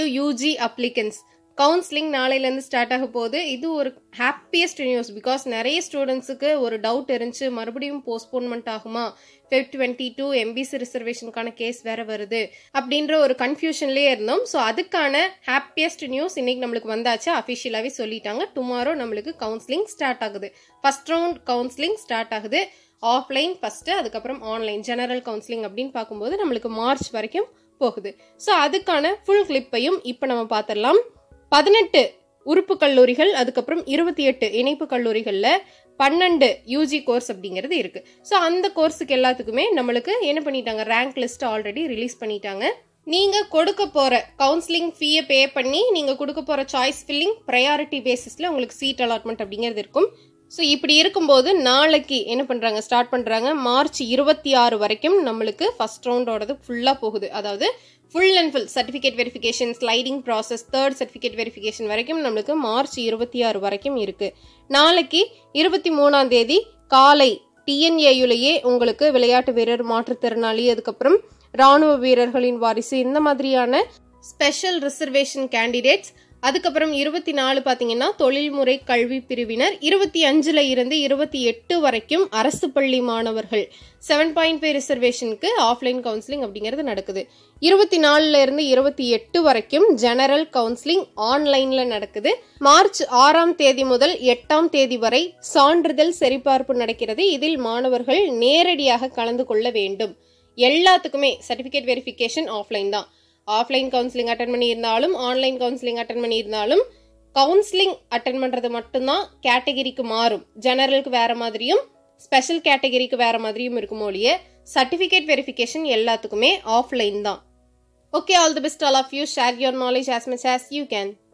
UG applicants counselling நாளையிலேருந்து start ஆக போகுது இது ஒரு ஹாப்பியஸ்ட் நியூஸ் பிகாஸ் நிறைய ஸ்டூடெண்ட்ஸுக்கு ஒரு டவுட் இருந்துச்சு மறுபடியும் போஸ்ட்போன்மெண்ட் ஆகுமா ஃபெப் டுவெண்ட்டி டூ எம்பிசி ரிசர்வேஷனுக்கான கேஸ் வேற வருது அப்படின்ற ஒரு கன்ஃபியூஷன்லேயே இருந்தோம் ஸோ அதுக்கான ஹாப்பியஸ்ட் நியூஸ் இன்னைக்கு நம்மளுக்கு வந்தாச்சு அஃபிஷியலாகவே சொல்லிட்டாங்க டுமாரோ நம்மளுக்கு கவுன்சிலிங் ஸ்டார்ட் ஆகுது ஃபர்ஸ்ட் ரவுண்ட் கவுன்சிலிங் ஸ்டார்ட் ஆகுது ஆஃப்லைன் ஃபர்ஸ்ட் அதுக்கப்புறம் ஆன்லைன் ஜெனரல் கவுன்சிலிங் அப்படின்னு பார்க்கும்போது நம்மளுக்கு மார்ச் வரைக்கும் போகுது ஸோ அதுக்கான ஃபுல் கிளிப்பையும் இப்போ நம்ம பார்த்துடலாம் பதினெட்டு உறுப்பு கல்லூரிகள் அதுக்கப்புறம் இருபத்தி எட்டு இணைப்பு கல்லூரிகளில் பன்னெண்டு யூஜி கோர்ஸ் அப்படிங்கிறது இருக்கு ஸோ அந்த கோர்ஸுக்கு எல்லாத்துக்குமே நம்மளுக்கு என்ன பண்ணிட்டாங்க ரேங்க் லிஸ்ட் ஆல்ரெடி ரிலீஸ் பண்ணிட்டாங்க நீங்க கொடுக்க போற கவுன்சிலிங் ஃபீயை பே பண்ணி நீங்க கொடுக்க போற சாய்ஸ் ஃபில்லிங் ப்ரையாரிட்டி பேசிஸ்ல உங்களுக்கு சீட் அலாட்மெண்ட் அப்படிங்கிறது இருக்கும் ஸோ இப்படி இருக்கும்போது நாளைக்கு என்ன பண்ணுறாங்க ஸ்டார்ட் பண்ணுறாங்க மார்ச் இருபத்தி ஆறு வரைக்கும் நம்மளுக்கு ஃபர்ஸ்ட் ரவுண்டோடது ஃபுல்லாக போகுது அதாவது full and full certificate verification sliding process third certificate verification வரைக்கும் நம்மளுக்கு மார்ச் இருபத்தி ஆறு வரைக்கும் இருக்குது நாளைக்கு இருபத்தி மூணாம் தேதி காலை டிஎன்ஏயுலேயே உங்களுக்கு விளையாட்டு வீரர் மாற்றுத்திறனாளி அதுக்கப்புறம் ராணுவ வீரர்களின் வாரிசு இந்த மாதிரியான ஸ்பெஷல் ரிசர்வேஷன் கேண்டிடேட்ஸ் அதுக்கப்புறம் இருபத்தி நாலு பார்த்தீங்கன்னா தொழில்முறை கல்வி பிரிவினர் இருபத்தி அஞ்சுல இருந்து இருபத்தி எட்டு வரைக்கும் அரசு பள்ளி மாணவர்கள் செவன் பாயிண்ட் ஃபைவ் ரிசர்வேஷனுக்கு ஆஃப்லைன் கவுன்சிலிங் அப்படிங்கிறது நடக்குது இருபத்தி நாலுல இருந்து இருபத்தி எட்டு வரைக்கும் ஜெனரல் கவுன்சிலிங் ஆன்லைன்ல நடக்குது மார்ச் ஆறாம் தேதி முதல் எட்டாம் தேதி வரை சான்றிதழ் சரிபார்ப்பு நடக்கிறது இதில் மாணவர்கள் நேரடியாக கலந்து கொள்ள வேண்டும் எல்லாத்துக்குமே சர்டிஃபிகேட் வெரிஃபிகேஷன் ஆஃப்லைன் தான் ஆஃப்லைன் கவுன்சிலிங் அட்டன் பண்ணியிருந்தாலும் ஆன்லைன் கவுன்சிலிங் அட்டன் பண்ணியிருந்தாலும் கவுன்சிலிங் அட்டன் பண்ணுறது மட்டும்தான் கேட்டகிரிக்கு மாறும் ஜெனரலுக்கு வேற மாதிரியும் ஸ்பெஷல் கேட்டகிரிக்கு வேற மாதிரியும் இருக்கும் ஒழிய சர்டிஃபிகேட் வெரிஃபிகேஷன் எல்லாத்துக்குமே ஆஃப்லைன் தான் okay all the best all of you share your knowledge as much as you can